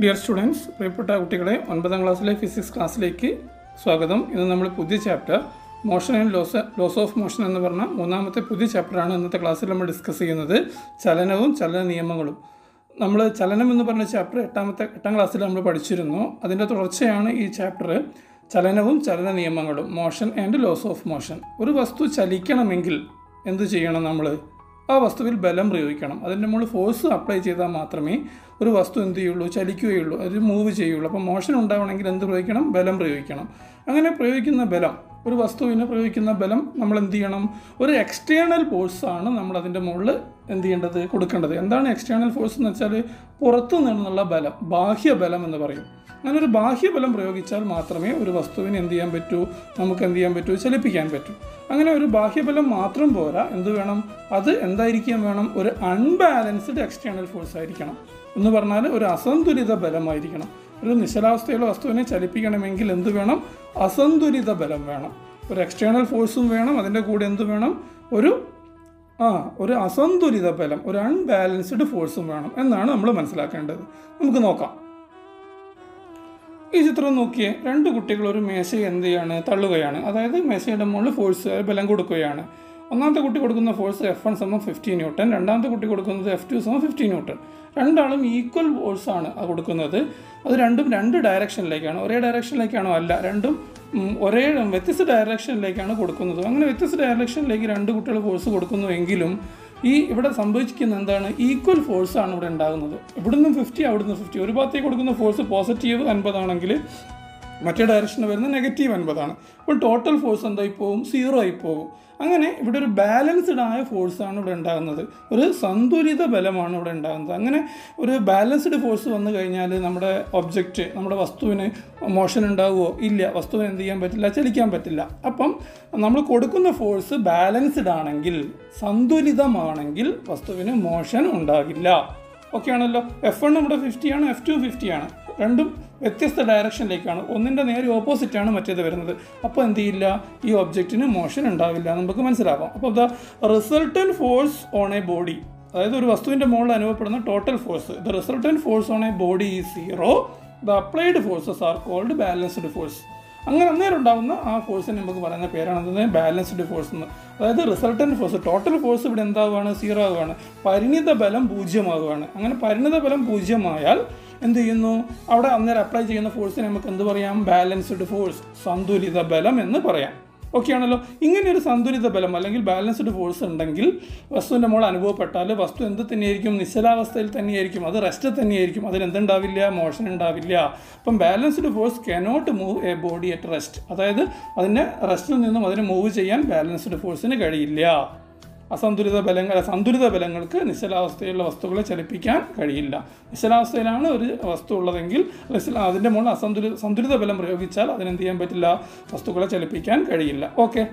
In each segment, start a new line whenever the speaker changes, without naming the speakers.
dear students പ്രിയപ്പെട്ട കുട്ടികളെ ഒൻപതാം ക്ലാസ്സിലെ ഫിസിക്സ് ക്ലാസ്സിലേക്ക് സ്വാഗതം ഇന്ന് നമ്മൾ പുതിയ chapter motion and laws laws of motion എന്ന് പറഞ്ഞ മൂന്നാമത്തെ പുതിയ ചാപ്റ്ററാണ് ഇന്നത്തെ ക്ലാസ്സിൽ നമ്മൾ ഡിസ്കസ് ചെയ്യുന്നത് ചലനവും ചലന നിയമങ്ങളും നമ്മൾ ചലനം എന്ന് പറഞ്ഞ ചാപ്റ്റർ എട്ടാമത്തെ എട്ടാം ക്ലാസ്സിൽ നമ്മൾ പഠിച്ചിരുന്നു അതിൻ്റെ തുടർച്ചയാണ് ഈ ചാപ്റ്റർ ചലനവും ചലന നിയമങ്ങളും motion and laws of motion ഒരു വസ്തു ചലിക്കണമെങ്കിൽ എന്ത് ചെയ്യണം നമ്മൾ ആ വസ്തുവിൽ ബലം പ്രയോഗിക്കണം അതിൻ്റെ മുകളിൽ ഫോഴ്സ് അപ്ലൈ ചെയ്താൽ മാത്രമേ ഒരു വസ്തു എന്ത് ചെയ്യുള്ളൂ ചലിക്കുകയുള്ളൂ അത് മൂവ് ചെയ്യുള്ളൂ അപ്പോൾ മോഷൻ ഉണ്ടാവണമെങ്കിൽ എന്ത് പ്രയോഗിക്കണം ബലം പ്രയോഗിക്കണം അങ്ങനെ പ്രയോഗിക്കുന്ന ബലം ഒരു വസ്തുവിന് പ്രയോഗിക്കുന്ന ബലം നമ്മൾ എന്ത് ചെയ്യണം ഒരു എക്സ്റ്റേണൽ ഫോഴ്സാണ് നമ്മൾ അതിൻ്റെ മുകളിൽ എന്ത് ചെയ്യേണ്ടത് കൊടുക്കേണ്ടത് എന്താണ് എക്സ്റ്റേണൽ ഫോഴ്സ് എന്ന് വെച്ചാൽ പുറത്തു നിന്നുള്ള ബലം ബാഹ്യബലം എന്ന് പറയും അങ്ങനെ ഒരു ബാഹ്യബലം പ്രയോഗിച്ചാൽ മാത്രമേ ഒരു വസ്തുവിന് എന്ത് ചെയ്യാൻ പറ്റൂ നമുക്ക് എന്ത് ചെയ്യാൻ പറ്റൂ ചലിപ്പിക്കാൻ പറ്റൂ അങ്ങനെ ഒരു ബാഹ്യബലം മാത്രം പോരാ എന്ത് വേണം അത് എന്തായിരിക്കാൻ വേണം ഒരു അൺബാലൻസ്ഡ് എക്സ്റ്റേണൽ ഫോഴ്സ് ആയിരിക്കണം എന്ന് പറഞ്ഞാൽ ഒരു അസന്തുലിത ബലമായിരിക്കണം ഒരു നിശ്ചലാവസ്ഥയുള്ള വസ്തുവിനെ ചലിപ്പിക്കണമെങ്കിൽ എന്ത് വേണം അസന്തുലിത ബലം വേണം ഒരു എക്സ്റ്റേണൽ ഫോഴ്സും വേണം അതിൻ്റെ കൂടെ എന്ത് വേണം ഒരു ആ ഒരു അസന്തുലിത ബലം ഒരു അൺബാലൻസ്ഡ് ഫോഴ്സും വേണം എന്നാണ് നമ്മൾ മനസ്സിലാക്കേണ്ടത് നമുക്ക് നോക്കാം ഈ ചിത്രം നോക്കിയേ രണ്ട് കുട്ടികൾ ഒരു മേശയെ എന്ത് ചെയ്യാണ് തള്ളുകയാണ് അതായത് മേശയുടെ മുകളിൽ ഫോഴ്സ് ബലം കൊടുക്കുകയാണ് ഒന്നാമത്തെ കുട്ടി കൊടുക്കുന്ന ഫോഴ്സ് എഫ് വൺ സമം ഫിഫ്റ്റി ന്യൂട്ടൺ രണ്ടാമത്തെ കുട്ടി കൊടുക്കുന്നത് എഫ് ടു സമം ഫിഫ്റ്റി ന്യൂട്ടൺ രണ്ടാളും ഈക്വൽ ഫോഴ്സാണ് കൊടുക്കുന്നത് അത് രണ്ടും രണ്ട് ഡയറക്ഷനിലേക്കാണ് ഒരേ ഡയറക്ഷനിലേക്കാണോ അല്ല രണ്ടും ഉം, ഒരേ വ്യത്യസ്ത ഡയറക്ഷനിലേക്കാണ് കൊടുക്കുന്നത് അങ്ങനെ വ്യത്യസ്ത ഡയറക്ഷനിലേക്ക് രണ്ട് കുട്ടികൾ ഫോഴ്സ് കൊടുക്കുന്നുവെങ്കിലും ഈ ഇവിടെ സംഭവിക്കുന്ന എന്താണ് ഈക്വൽ ഫോഴ്സ് ആണ് ഇവിടെ ഉണ്ടാകുന്നത് ഇവിടുന്ന് ഫിഫ്റ്റി അവിടുന്ന് ഫിഫ്റ്റി ഒരു ഭാഗത്തേക്ക് കൊടുക്കുന്ന ഫോഴ്സ് പോസിറ്റീവ് അൻപതാണെങ്കിൽ മറ്റേ ഡയറക്ഷനിൽ വരുന്ന നെഗറ്റീവ് അൻപതാണ് അപ്പോൾ ടോട്ടൽ ഫോഴ്സ് എന്തായി പോകും സീറോ ആയി പോകും അങ്ങനെ ഇവിടെ ഒരു ബാലൻസ്ഡ് ആയ ഫോഴ്സാണ് ഇവിടെ ഉണ്ടാകുന്നത് ഒരു സന്തുലിത ബലമാണ് ഇവിടെ ഉണ്ടാകുന്നത് അങ്ങനെ ഒരു ബാലൻസ്ഡ് ഫോഴ്സ് വന്നു കഴിഞ്ഞാൽ നമ്മുടെ ഒബ്ജക്റ്റ് നമ്മുടെ വസ്തുവിന് മോഷൻ ഉണ്ടാവുമോ ഇല്ല വസ്തുവിന് എന്ത് ചെയ്യാൻ പറ്റില്ല ചലിക്കാൻ പറ്റില്ല അപ്പം നമ്മൾ കൊടുക്കുന്ന ഫോഴ്സ് ബാലൻസ്ഡ് ആണെങ്കിൽ സന്തുലിതമാണെങ്കിൽ വസ്തുവിന് മോഷൻ ഉണ്ടാകില്ല ഓക്കെ ആണല്ലോ എഫ് വൺ നമ്മുടെ ഫിഫ്റ്റി ആണ് എഫ് ടു ഫിഫ്റ്റി ആണ് രണ്ടും വ്യത്യസ്ത ഡയറക്ഷനിലേക്കാണ് ഒന്നിൻ്റെ നേരെ ഓപ്പോസിറ്റ് ആണ് മറ്റേത് വരുന്നത് അപ്പോൾ എന്ത് ചെയ്യില്ല ഈ ഒബ്ജക്റ്റിന് മോഷൻ ഉണ്ടാവില്ല എന്ന് നമുക്ക് മനസ്സിലാക്കാം അപ്പോൾ the resultant force on a body അതായത് ഒരു വസ്തുവിൻ്റെ മുകളിൽ അനുഭവപ്പെടുന്ന total force the resultant force on a body is zero the applied forces are called balanced force അങ്ങനെ അന്നേരം ഉണ്ടാകുന്ന ആ ഫോഴ്സിന് നമുക്ക് പറയുന്ന പേരാണ് എന്തെന്ന് ബാലൻസ്ഡ് ഫോഴ്സ് എന്ന് അതായത് റിസൾട്ടൻറ്റ് ഫോഴ്സ് ടോട്ടൽ ഫോഴ്സ് ഇവിടെ എന്താവുകയാണ് സീറോ ആവുകയാണ് പരിണിത ബലം പൂജ്യമാവുകയാണ് അങ്ങനെ പരിണിത ബലം പൂജ്യമായാൽ എന്ത് ചെയ്യുന്നു അവിടെ അന്നേരം അപ്ലൈ ചെയ്യുന്ന ഫോഴ്സിനെ നമുക്ക് എന്ത് പറയാം ബാലൻസ്ഡ് ഫോഴ്സ് സന്തുലിത ബലം എന്ന് പറയാം ഓക്കെ ആണല്ലോ ഇങ്ങനെ ഒരു സന്തുലിത ബലം അല്ലെങ്കിൽ ബാലൻസ്ഡ് ഫോഴ്സ് ഉണ്ടെങ്കിൽ വസ്തുവിൻ്റെ മുകളിൽ അനുഭവപ്പെട്ടാൽ വസ്തു എന്ത് തന്നെയായിരിക്കും നിശ്ചലാവസ്ഥയിൽ തന്നെയായിരിക്കും അത് റെസ്റ്റ് തന്നെയായിരിക്കും അതിന് എന്തുണ്ടാവില്ല മോഷൻ ഉണ്ടാവില്ല അപ്പം balanced force cannot move a body at rest അതായത് അതിൻ്റെ റെസ്റ്റിൽ നിന്നും അതിനെ മൂവ് ചെയ്യാൻ ബാലൻസ്ഡ് ഫോഴ്സിന് കഴിയില്ല അസന്തുലിത ബലങ്ങൾ സന്തുലിത ബലങ്ങൾക്ക് നിശ്ചലാവസ്ഥയിലുള്ള വസ്തുക്കളെ ചലിപ്പിക്കാൻ കഴിയില്ല നിശ്ചലാവസ്ഥയിലാണ് ഒരു വസ്തു ഉള്ളതെങ്കിൽ നിശ്ചല- അതിൻ്റെ മുകളിൽ അസന്തുലിത സന്തുലിത ബലം പ്രയോഗിച്ചാൽ അതിനെന്ത് ചെയ്യാൻ പറ്റില്ല വസ്തുക്കളെ ചലിപ്പിക്കാൻ കഴിയില്ല ഓക്കെ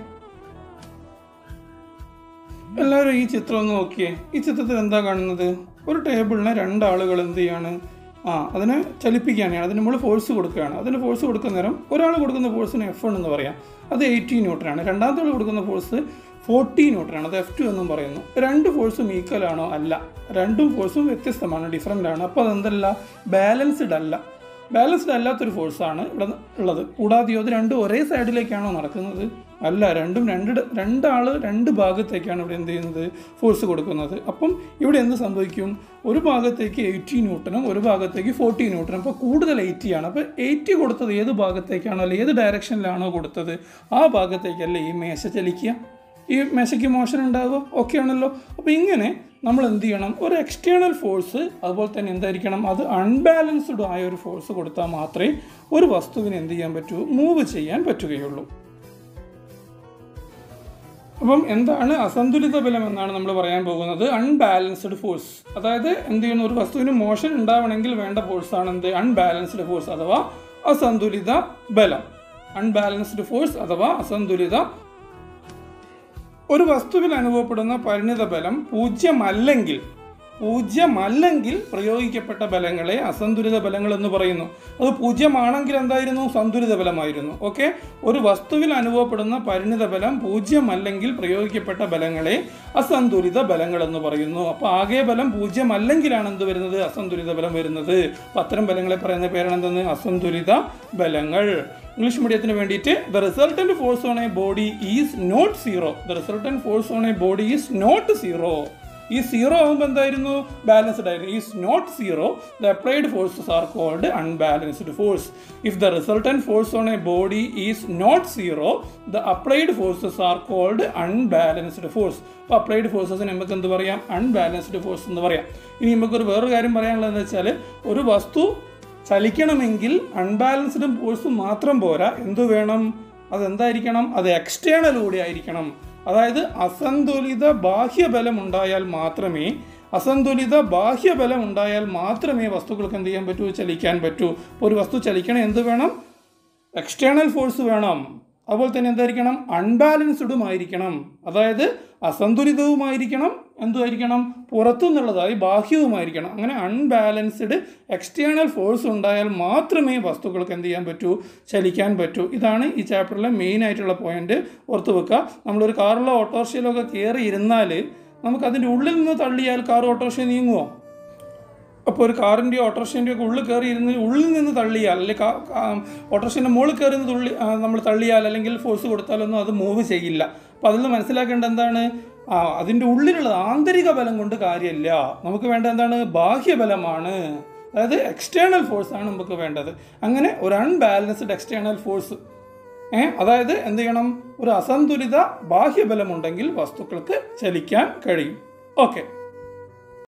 എല്ലാവരും ഈ ചിത്രം ഒന്ന് നോക്കിയേ ഈ ചിത്രത്തിൽ എന്താ കാണുന്നത് ഒരു ടേബിളിനെ രണ്ടാളുകൾ എന്ത് ചെയ്യാണ് ആ അതിനെ ചലിപ്പിക്കാനാണ് അതിന് മുകളിൽ ഫോഴ്സ് കൊടുക്കുകയാണ് അതിന് ഫോഴ്സ് കൊടുക്കുന്ന നേരം ഒരാൾ കൊടുക്കുന്ന ഫോഴ്സിന് എഫ് വൺ എന്ന് പറയാം അത് എയ്റ്റി ന്യൂട്ടനാണ് രണ്ടാമത്തെ ആൾ കൊടുക്കുന്ന ഫോഴ്സ് ഫോർട്ടി ന്യൂട്ടനാണ് അത് എഫ് ടു എന്നും പറയുന്നു രണ്ട് ഫോഴ്സും ഈക്വൽ ആണോ അല്ല രണ്ടും ഫോഴ്സും വ്യത്യസ്തമാണ് ഡിഫറൻ്റ് ആണ് അപ്പോൾ അതെന്തല്ല ബാലൻസ്ഡ് അല്ല ബാലൻസ്ഡ് അല്ലാത്തൊരു ഫോഴ്സാണ് ഇവിടെ ഉള്ളത് കൂടാതെയോ അത് രണ്ടും ഒരേ സൈഡിലേക്കാണോ നടക്കുന്നത് അല്ല രണ്ടും രണ്ട് ഡ- രണ്ടാൾ രണ്ട് ഭാഗത്തേക്കാണ് ഇവിടെ എന്ത് ചെയ്യുന്നത് ഫോഴ്സ് കൊടുക്കുന്നത് അപ്പം ഇവിടെ എന്ത് സംഭവിക്കും ഒരു ഭാഗത്തേക്ക് എയ്റ്റി ന്യൂട്ടനും ഒരു ഭാഗത്തേക്ക് ഫോർട്ടി ന്യൂട്ടനും അപ്പോൾ കൂടുതൽ എയ്റ്റി ആണ് അപ്പോൾ എയ്റ്റി കൊടുത്തത് ഏത് ഭാഗത്തേക്കാണോ അല്ലെ ഏത് ഡയറക്ഷനിലാണോ കൊടുത്തത് ആ ഭാഗത്തേക്കല്ലേ ഈ മേശ ചലിക്കുക ഈ മേശയ്ക്ക് മോഷൻ ഉണ്ടാവുക ഓക്കെ ആണല്ലോ അപ്പോൾ ഇങ്ങനെ നമ്മൾ എന്ത് ചെയ്യണം ഒരു എക്സ്റ്റേണൽ ഫോഴ്സ് അതുപോലെ തന്നെ എന്തായിരിക്കണം അത് അൺബാലൻസ്ഡ് ആയ ഒരു ഫോഴ്സ് കൊടുത്താൽ മാത്രമേ ഒരു വസ്തുവിന് എന്ത് ചെയ്യാൻ പറ്റൂ മൂവ് ചെയ്യാൻ പറ്റുകയുള്ളൂ അപ്പം എന്താണ് അസന്തുലിത ബലം എന്നാണ് നമ്മൾ പറയാൻ പോകുന്നത് അൺബാലൻസ്ഡ് ഫോഴ്സ് അതായത് എന്ത് ചെയ്യുന്നു ഒരു വസ്തുവിന് മോഷൻ ഉണ്ടാവണമെങ്കിൽ വേണ്ട ഫോഴ്സാണ് എന്ത് അൺബാലൻസ്ഡ് ഫോഴ്സ് അഥവാ അസന്തുലിത ബലം അൺബാലൻസ്ഡ് ഫോഴ്സ് അഥവാ അസന്തുലിത ഒരു വസ്തുവിൽ അനുഭവപ്പെടുന്ന പരിണിത ബലം പൂജ്യമല്ലെങ്കിൽ പൂജ്യമല്ലെങ്കിൽ പ്രയോഗിക്കപ്പെട്ട ബലങ്ങളെ അസന്തുലിത ബലങ്ങൾ എന്ന് പറയുന്നു അത് പൂജ്യമാണെങ്കിൽ എന്തായിരുന്നു സന്തുലിത ബലമായിരുന്നു ഓക്കെ ഒരു വസ്തുവിൽ അനുഭവപ്പെടുന്ന പരിണിത ബലം പൂജ്യമല്ലെങ്കിൽ പ്രയോഗിക്കപ്പെട്ട ബലങ്ങളെ അസന്തുലിത ബലങ്ങൾ എന്ന് പറയുന്നു അപ്പോൾ ആകെ ബലം പൂജ്യമല്ലെങ്കിലാണ് എന്ത് വരുന്നത് അസന്തുലിത ബലം വരുന്നത് അപ്പോൾ അത്തരം ബലങ്ങളെ പറയുന്ന പേരാണ് എന്തെന്ന് അസന്തുലിത ബലങ്ങൾ ഇംഗ്ലീഷ് മീഡിയത്തിന് വേണ്ടിയിട്ട് the resultant force on a body is not zero the resultant force on a body is not zero ഈ സീറോ ആകുമ്പോൾ എന്തായിരുന്നു ബാലൻസ്ഡ് ആയിരുന്നു is not zero the applied forces are called unbalanced force if the resultant force on a body is not zero the applied forces are called unbalanced force അപ്പോൾ applied ഫോഴ്സസിന് നമുക്ക് എന്ത് പറയാം unbalanced force എന്ന് പറയാം ഇനി നമുക്കൊരു വേറൊരു കാര്യം പറയാനുള്ളതെന്ന് വെച്ചാൽ ഒരു വസ്തു ചലിക്കണമെങ്കിൽ അൺബാലൻസ്ഡ് ഫോഴ്സ് മാത്രം പോരാ എന്തു വേണം അതെന്തായിരിക്കണം അത് എക്സ്റ്റേണൽ കൂടി ആയിരിക്കണം അതായത് അസന്തുലിത ബാഹ്യബലം ഉണ്ടായാൽ മാത്രമേ അസന്തുലിത ബാഹ്യബലം ഉണ്ടായാൽ മാത്രമേ വസ്തുക്കൾക്ക് എന്ത് ചെയ്യാൻ പറ്റൂ ചലിക്കാൻ പറ്റൂ ഇപ്പോൾ ഒരു വസ്തു ചലിക്കണം എന്ത് വേണം എക്സ്റ്റേണൽ ഫോഴ്സ് വേണം അതുപോലെ തന്നെ എന്തായിരിക്കണം അൺബാലൻസ്ഡും ആയിരിക്കണം അതായത് അസന്തുലിതവുമായിരിക്കണം എന്തുമായിരിക്കണം പുറത്തു നിന്നുള്ളതായി ബാഹ്യവുമായിരിക്കണം അങ്ങനെ അൺബാലൻസ്ഡ് എക്സ്റ്റേണൽ ഫോഴ്സ് ഉണ്ടായാൽ മാത്രമേ വസ്തുക്കൾക്ക് എന്ത് ചെയ്യാൻ പറ്റൂ ചലിക്കാൻ പറ്റൂ ഇതാണ് ഈ ചാപ്റ്ററിലെ മെയിൻ ആയിട്ടുള്ള പോയിന്റ് ഓർത്ത് വെക്കുക നമ്മളൊരു കാറിലോ ഓട്ടോറിക്ഷയിലോ ഒക്കെ കയറി ഇരുന്നാൽ നമുക്ക് അതിൻ്റെ ഉള്ളിൽ നിന്ന് തള്ളിയാൽ കാർ ഓട്ടോറിക്ഷ നീങ്ങുമോ അപ്പോൾ ഒരു കാറിൻ്റെയോ ഓട്ടോറിക്ഷൻ്റെയോ ഒക്കെ ഉള്ളിൽ കയറി ഇരുന്ന് ഉള്ളിൽ നിന്ന് തള്ളിയാൽ അല്ലെങ്കിൽ ഓട്ടോറിക്ഷൻ്റെ മുകളിൽ കയറി നിന്ന് തുള്ളി ആ, നമ്മൾ തള്ളിയാൽ അല്ലെങ്കിൽ ഫോഴ്സ് കൊടുത്താലൊന്നും അത് മൂവ് ചെയ്യില്ല അപ്പോൾ അതിൽ നിന്ന് മനസ്സിലാക്കേണ്ട എന്താണ് ആ അതിൻ്റെ ഉള്ളിലുള്ള ആന്തരിക ബലം കൊണ്ട് കാര്യമില്ല നമുക്ക് വേണ്ട എന്താണ് ബാഹ്യബലമാണ് അതായത് എക്സ്റ്റേണൽ ഫോഴ്സ് ആണ് നമുക്ക് വേണ്ടത് അങ്ങനെ ഒരു അൺബാലൻസ്ഡ് എക്സ്റ്റേണൽ ഫോഴ്സ് ഏ അതായത് എന്ത് ചെയ്യണം ഒരു അസന്തുലിത ബാഹ്യബലമുണ്ടെങ്കിൽ വസ്തുക്കൾക്ക് ചലിക്കാൻ കഴിയും ഓക്കെ